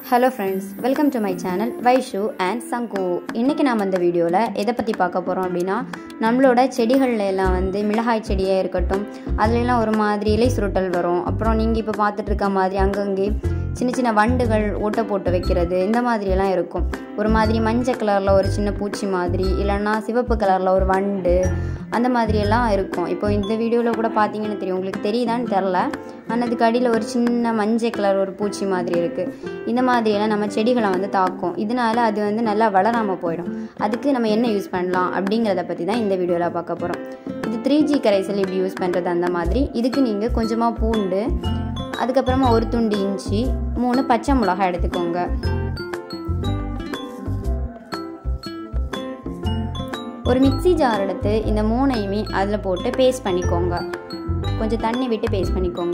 hello friends welcome to my channel Vaishu and Sangu இன்றைக்கி நாம் இந்த வீடியோவில் எதை பற்றி பார்க்க போகிறோம் அப்படின்னா நம்மளோட செடிகள்ல எல்லாம் வந்து மிளகாய் செடியாக இருக்கட்டும் அதுலலாம் ஒரு மாதிரி இலை சுருட்டல் வரும் அப்புறம் நீங்கள் இப்போ பார்த்துட்டு இருக்க மாதிரி அங்கங்கே சின்ன சின்ன வண்டுகள் ஓட்டை போட்டு வைக்கிறது இந்த மாதிரியெல்லாம் இருக்கும் ஒரு மாதிரி மஞ்சள் கலரில் ஒரு சின்ன பூச்சி மாதிரி இல்லைன்னா சிவப்பு கலரில் ஒரு வண்டு அந்த மாதிரியெல்லாம் இருக்கும் இப்போ இந்த வீடியோவில் கூட பார்த்தீங்கன்னு தெரியும் உங்களுக்கு தெரியுதான்னு தெரில ஆனால் அதுக்கு அடியில் ஒரு சின்ன மஞ்சள் கலர் ஒரு பூச்சி மாதிரி இருக்குது இந்த மாதிரியெல்லாம் நம்ம செடிகளை வந்து தாக்கும் இதனால அது வந்து நல்லா வளராமல் போயிடும் அதுக்கு நம்ம என்ன யூஸ் பண்ணலாம் அப்படிங்கிறத பற்றி தான் இந்த வீடியோவில் பார்க்க போகிறோம் இது த்ரீ ஜி கரைசல் இப்படி யூஸ் பண்ணுறது அந்த மாதிரி இதுக்கு நீங்கள் கொஞ்சமாக பூண்டு அதுக்கப்புறமா ஒரு துண்டு இஞ்சி மூணு பச்சை மிளகாய் எடுத்துக்கோங்க ஒரு மிக்ஸி ஜார் எடுத்து இந்த மூணையுமே அதில் போட்டு பேஸ்ட் பண்ணிக்கோங்க கொஞ்சம் தண்ணி விட்டு பேஸ்ட் பண்ணிக்கோங்க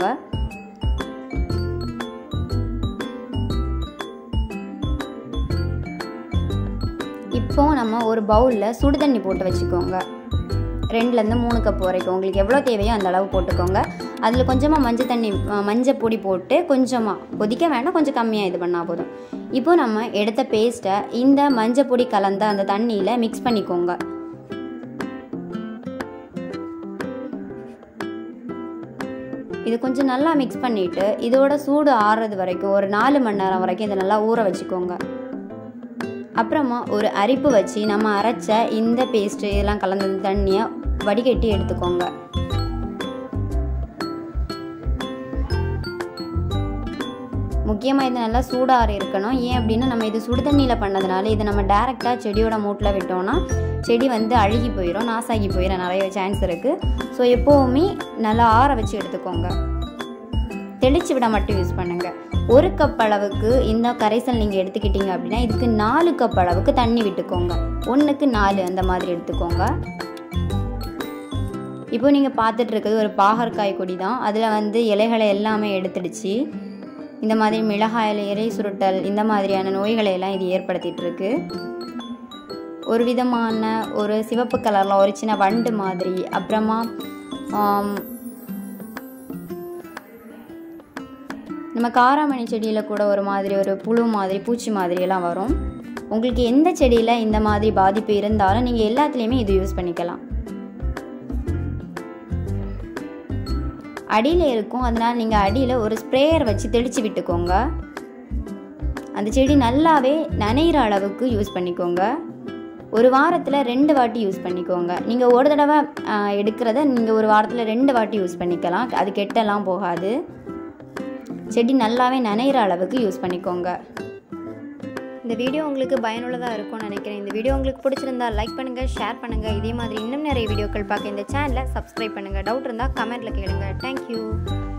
இப்போ நம்ம ஒரு பவுலில் சுடு தண்ணி போட்டு வச்சுக்கோங்க ரெண்டுலேருந்து மூணு கப் வரைக்கும் உங்களுக்கு எவ்வளோ தேவையோ அந்த அளவு போட்டுக்கோங்க அதில் கொஞ்சமாக மஞ்சள் தண்ணி மஞ்சள் பொடி போட்டு கொஞ்சமாக கொதிக்க வேண்டாம் கொஞ்சம் கம்மியாக இது பண்ணால் போதும் இப்போ நம்ம எடுத்த பேஸ்ட்டை இந்த மஞ்சள் பொடி கலந்த அந்த தண்ணியில் மிக்ஸ் பண்ணிக்கோங்க இது கொஞ்சம் நல்லா மிக்ஸ் பண்ணிவிட்டு இதோட சூடு ஆறுறது வரைக்கும் ஒரு நாலு மணி நேரம் வரைக்கும் இதை நல்லா ஊற வச்சுக்கோங்க அப்புறமா ஒரு அரிப்பு வச்சு நம்ம அரைச்ச இந்த பேஸ்ட்டு இதெல்லாம் கலந்த தண்ணியை வடிகட்டி எடுத்துக்கோங்க முக்கியமாக இது நல்லா சூடாக இருக்கணும் ஏன் அப்படின்னா நம்ம இது சுடு தண்ணியில் பண்ணதுனால இதை நம்ம டேரெக்டாக செடியோட மூட்டில் விட்டோம்னா செடி வந்து அழுகி போயிடும் நாசாகி போயிட நிறைய சான்ஸ் இருக்குது ஸோ எப்போவுமே நல்லா ஆற வச்சு எடுத்துக்கோங்க தெளித்து விட மட்டும் யூஸ் பண்ணுங்கள் ஒரு கப் அளவுக்கு இந்த கரைசல் நீங்கள் எடுத்துக்கிட்டீங்க அப்படின்னா இதுக்கு நாலு கப் அளவுக்கு தண்ணி விட்டுக்கோங்க ஒன்றுக்கு நாலு அந்த மாதிரி எடுத்துக்கோங்க இப்போ நீங்கள் பார்த்துட்டு இருக்கிறது ஒரு பாகற்காய் கொடி தான் அதில் வந்து இலைகளை எல்லாமே எடுத்துடுச்சு இந்த மாதிரி மிளகாயில் இறை சுருட்டல் இந்த மாதிரியான நோய்களை எல்லாம் இது ஏற்படுத்திட்டு இருக்கு ஒரு விதமான ஒரு சிவப்பு கலரில் ஒரு சின்ன வண்டு மாதிரி அப்புறமா நம்ம காராமணி செடியில் கூட ஒரு மாதிரி ஒரு புழு மாதிரி பூச்சி மாதிரியெல்லாம் வரும் உங்களுக்கு எந்த செடியில் இந்த மாதிரி பாதிப்பு இருந்தாலும் நீங்கள் எல்லாத்துலேயுமே இது யூஸ் பண்ணிக்கலாம் அடியில் இருக்கும் அதனால் நீங்கள் அடியில் ஒரு ஸ்ப்ரேயர் வச்சு தெளித்து விட்டுக்கோங்க அந்த செடி நல்லாவே நனைகிற அளவுக்கு யூஸ் பண்ணிக்கோங்க ஒரு வாரத்தில் ரெண்டு வாட்டி யூஸ் பண்ணிக்கோங்க நீங்கள் ஒரு தடவை எடுக்கிறத நீங்கள் ஒரு வாரத்தில் ரெண்டு வாட்டி யூஸ் பண்ணிக்கலாம் அது கெட்டெல்லாம் போகாது செடி நல்லாவே நனைகிற அளவுக்கு யூஸ் பண்ணிக்கோங்க இந்த வீடியோ உங்களுக்கு பயனுள்ளதாக இருக்கும்னு நினைக்கிறேன் இந்த வீடியோ உங்களுக்கு பிடிச்சிருந்தா லைக் பண்ணுங்கள் ஷேர் பண்ணுங்கள் இதே மாதிரி இன்னும் நிறைய வீடியோக்கள் பார்க்க இந்த சேனலை சப்ஸ்கிரைப் பண்ணுங்கள் டவுட் இருந்தால் கமெண்ட்டில் கேளுங்க தேங்க்யூ